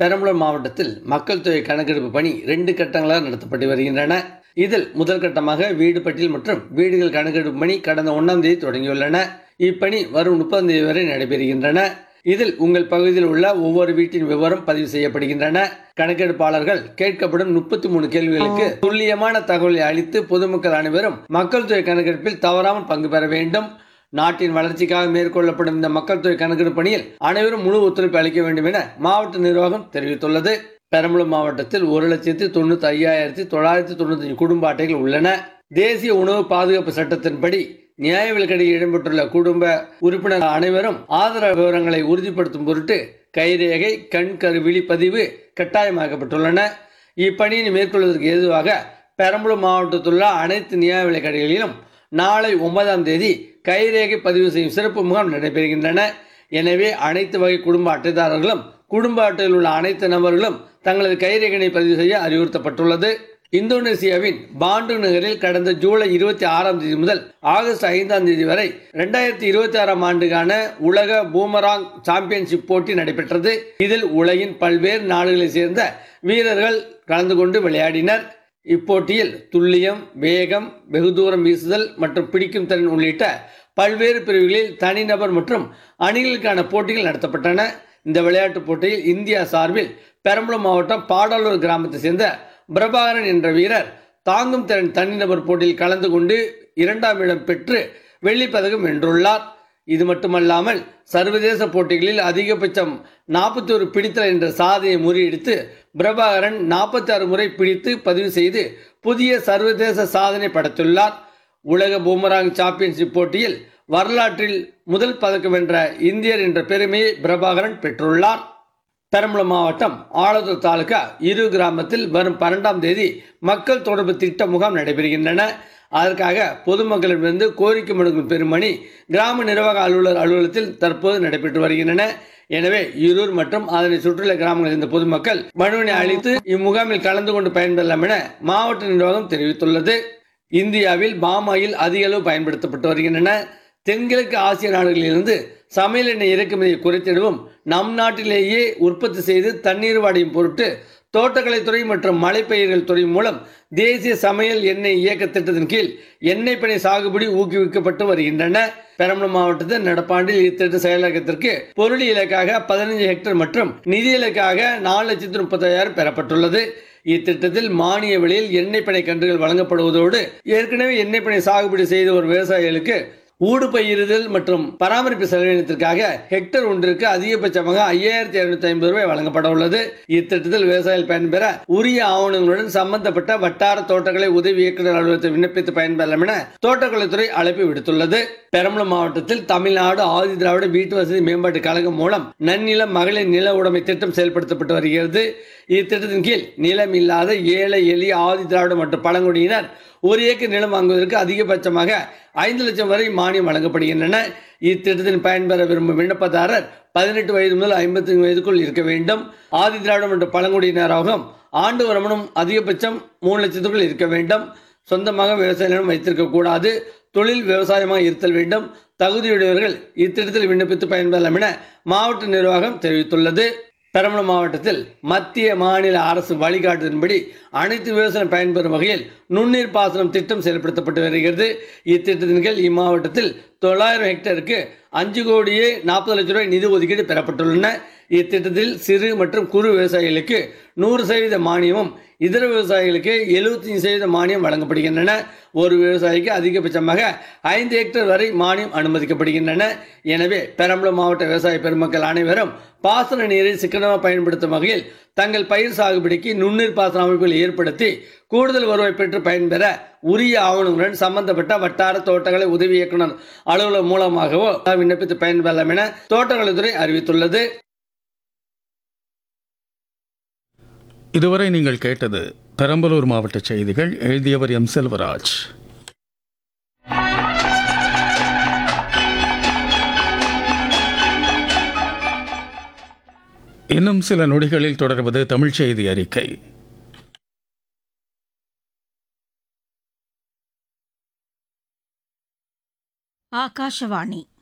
பெரம்பலூர் மாவட்டத்தில் மக்கள் தொகை கணக்கெடுப்பு பணி ரெண்டு கட்டங்களாக நடத்தப்பட்டு வருகின்றன இதில் முதல் கட்டமாக வீடு பட்டியல் மற்றும் வீடுகள் கணக்கெடுப்பு பணி கடந்த ஒன்றாம் தேதி தொடங்கியுள்ளன இப்பணி வரும் முப்பதாம் தேதி வரை நடைபெறுகின்றன இதில் உங்கள் பகுதியில் உள்ள ஒவ்வொரு வீட்டின் விவரம் பதிவு செய்யப்படுகின்றன கணக்கெடுப்பாளர்கள் கேட்கப்படும் முப்பத்தி மூணு கேள்விகளுக்கு துல்லியமான தகவலை அளித்து பொதுமக்கள் அனைவரும் மக்கள் தொகை கணக்கெடுப்பில் தவறாமல் பங்கு பெற வேண்டும் நாட்டின் வளர்ச்சிக்காக மேற்கொள்ளப்படும் இந்த மக்கள் தொகை கணக்கெடுப்பு பணியில் அனைவரும் முழு ஒத்துழைப்பு அளிக்க வேண்டும் என மாவட்ட நிர்வாகம் தெரிவித்துள்ளது பெரம்பலூர் மாவட்டத்தில் ஒரு லட்சத்தி தொண்ணூத்தி ஐயாயிரத்தி தொள்ளாயிரத்தி தொண்ணூத்தி குடும்ப அட்டைகள் உள்ளன தேசிய உணவு பாதுகாப்பு சட்டத்தின்படி நியாய விலக்கடியில் இடம்பெற்றுள்ள குடும்ப உறுப்பினர் அனைவரும் ஆதரவு விவரங்களை உறுதிப்படுத்தும் பொருட்டு கைரேகை கண் கருவிழி பதிவு கட்டாயமாக்கப்பட்டுள்ளன இப்பணியை மேற்கொள்வதற்கு ஏதுவாக பெரம்பலூர் மாவட்டத்தில் உள்ள அனைத்து நியாய விலைக்கடைகளிலும் நாளை ஒன்பதாம் தேதி கைரேகை பதிவு செய்யும் சிறப்பு முகாம் நடைபெறுகின்றன எனவே அனைத்து வகை குடும்ப அட்டைதாரர்களும் குடும்ப அட்டையில் உள்ள அனைத்து நபர்களும் தங்களது கைரேகனை பதிவு செய்ய அறிவுறுத்தப்பட்டுள்ளது இந்தோனேசியாவின் பாண்டு நகரில் கடந்த ஜூலை இருபத்தி ஆறாம் தேதி முதல் ஆகஸ்ட் ஐந்தாம் தேதி வரை இரண்டாயிரத்தி இருபத்தி ஆறாம் ஆண்டுக்கான உலக பூமராங் சாம்பியன்ஷிப் போட்டி நடைபெற்றது இதில் உலகின் பல்வேறு நாடுகளைச் சேர்ந்த வீரர்கள் கலந்து கொண்டு விளையாடினர் இப்போட்டியில் துல்லியம் வேகம் வெகு தூரம் வீசுதல் மற்றும் பிடிக்கும் திறன் உள்ளிட்ட பல்வேறு பிரிவுகளில் தனிநபர் மற்றும் அணிகளுக்கான போட்டிகள் நடத்தப்பட்டன இந்த விளையாட்டுப் போட்டியில் இந்தியா சார்பில் பெரம்பலூர் மாவட்டம் பாடாலூர் கிராமத்தை சேர்ந்த பிரபாகரன் என்ற வீரர் தாங்கும் திறன் தனிநபர் போட்டியில் கலந்து கொண்டு இரண்டாம் இடம் பெற்று வெள்ளிப்பதக்கம் வென்றுள்ளார் இது மட்டுமல்லாமல் சர்வதேச போட்டிகளில் அதிகபட்சம் நாற்பத்தி ஒரு பிடித்தல் என்ற சாதனையை முறியடித்து பிரபாகரன் நாற்பத்தி ஆறு முறை பிடித்து பதிவு செய்து புதிய சர்வதேச சாதனை படைத்துள்ளார் உலக பூமராங் சாம்பியன்ஷிப் போட்டியில் வரலாற்றில் முதல் பதக்கம் வென்ற இந்தியர் என்ற பெருமையை பிரபாகரன் பெற்றுள்ளார் பெரம்பலூர் மாவட்டம் ஆலத்தூர் தாலுகா இரு கிராமத்தில் வரும் பன்னெண்டாம் தேதி மக்கள் தொடர்பு திட்ட முகாம் நடைபெறுகின்றன அதற்காக பொதுமக்களிடமிருந்து கோரிக்கை மனுக்கும் பெருமணி கிராம நிர்வாக அலுவலர் அலுவலகத்தில் தற்போது நடைபெற்று வருகின்றன எனவே ஈரூர் மற்றும் அதனை சுற்றியுள்ள கிராமங்களில் இருந்த பொதுமக்கள் மனுவினை அளித்து இம்முகாமில் கலந்து கொண்டு பயன்பெறலாம் என மாவட்ட நிர்வாகம் தெரிவித்துள்ளது இந்தியாவில் பாமாயில் அதிக அளவு பயன்படுத்தப்பட்டு வருகின்றன தென்கிழக்கு ஆசிய நாடுகளிலிருந்து சமையல் எண்ணெய் இறக்குமதியை குறைத்திடவும் நம் நாட்டிலேயே உற்பத்தி செய்து தண்ணீர் வாடையும் பொருட்டு தோட்டக்கலைத்துறை மற்றும் மலைப்பயிர்கள் துறை மூலம் தேசிய சமையல் எண்ணெய் இயக்க திட்டத்தின் கீழ் எண்ணெய் பனை சாகுபடி ஊக்குவிக்கப்பட்டு வருகின்றன பெரம்பலூர் மாவட்டத்தில் நடப்பாண்டில் இத்திட்ட செயலகத்திற்கு பொருள் இலக்காக பதினைஞ்சு ஹெக்டேர் மற்றும் நிதி இலக்காக நாலு லட்சத்து முப்பத்தாயிரம் பெறப்பட்டுள்ளது இத்திட்டத்தில் மானிய விலையில் எண்ணெய் பனை கன்றுகள் வழங்கப்படுவதோடு ஏற்கனவே எண்ணெய் பனை சாகுபடி செய்த ஒரு விவசாயிகளுக்கு ஊடு பயிரிதல் மற்றும் பராமரிப்பு செலவினத்திற்காக ஹெக்டர் ஒன்றிற்கு அதிகபட்சமாக ஐயாயிரத்தி இருநூத்தி ஐம்பது ரூபாய் வழங்கப்பட உள்ளது இத்திட்டத்தில் விவசாயிகள் பயன்பெற உரிய ஆவணங்களுடன் சம்பந்தப்பட்ட வட்டார தோட்டக்கலை உதவி இயக்குநர் அலுவலகத்தை விண்ணப்பித்து பயன்பெறலாம் என தோட்டக்கலைத்துறை அழைப்பு விடுத்துள்ளது பெரம்பலூர் மாவட்டத்தில் தமிழ்நாடு ஆதி திராவிட வீட்டு வசதி மேம்பாட்டு கழகம் மூலம் நன்னில மகளிர் நில உடைமை திட்டம் செயல்படுத்தப்பட்டு வருகிறது இத்திட்டத்தின் கீழ் நிலம் இல்லாத ஏழை எளிய ஆதி திராவிட மற்றும் பழங்குடியினர் ஒரு ஏக்கர் நிலம் வாங்குவதற்கு அதிகபட்சமாக ஐந்து லட்சம் வரை மானியம் வழங்கப்படுகின்றன இத்திட்டத்தின் பயன்பெற விரும்பும் விண்ணப்பதாரர் பதினெட்டு வயது முதல் ஐம்பத்தி வயதுக்குள் இருக்க வேண்டும் ஆதி திராவிடம் மற்றும் பழங்குடியினராகவும் ஆண்டு வருமானம் அதிகபட்சம் மூணு லட்சத்துக்குள் இருக்க வேண்டும் சொந்தமாக விவசாய நிலம் வைத்திருக்க கூடாது தொழில் விவசாயமாக இருத்தல் வேண்டும் தகுதியுடையவர்கள் இத்திட்டத்தில் விண்ணப்பித்து பயன்பெறலாம் என மாவட்ட நிர்வாகம் தெரிவித்துள்ளது பெரம்பலூர் மாவட்டத்தில் மத்திய மாநில அரசு வழிகாட்டுதலின்படி அனைத்து விவசாயம் பயன்பெறும் வகையில் நுண்ணீர் பாசனம் திட்டம் செயல்படுத்தப்பட்டு வருகிறது இத்திட்டத்தின் கீழ் இம்மாவட்டத்தில் தொள்ளாயிரம் ஹெக்டேருக்கு அஞ்சு கோடியே நாற்பது லட்சம் ரூபாய் நிதி ஒதுக்கீடு பெறப்பட்டுள்ளன இத்திட்டத்தில் சிறு மற்றும் குறு விவசாயிகளுக்கு நூறு சதவீத மானியமும் இதர விவசாயிகளுக்கு எழுபத்தஞ்சு சதவீத மானியம் வழங்கப்படுகின்றன ஒரு விவசாயிக்கு அதிகபட்சமாக ஐந்து ஹெக்டேர் வரை மானியம் அனுமதிக்கப்படுகின்றன எனவே பெரம்பலூர் மாவட்ட விவசாய பெருமக்கள் அனைவரும் பாசன நீரை சிக்கனமாக பயன்படுத்தும் வகையில் தங்கள் பயிர் சாகுபடிக்கு நுண்ணீர் பாசன அமைப்புகள் ஏற்படுத்தி கூடுதல் வருவாய் பெற்று பயன்பெற உரிய ஆவணங்களுடன் சம்பந்தப்பட்ட வட்டார தோட்டக்கலை உதவி இயக்குனர் அலுவலகம் மூலமாகவோ விண்ணப்பித்து பயன்பெறலாம் என தோட்டக்கலைத்துறை அறிவித்துள்ளது இதுவரை நீங்கள் கேட்டது பெரம்பலூர் மாவட்ட செய்திகள் எழுதியவர் எம் செல்வராஜ் இன்னும் சில நொடிகளில் தொடர்வது தமிழ் செய்தி அறிக்கை ஆகாஷவாணி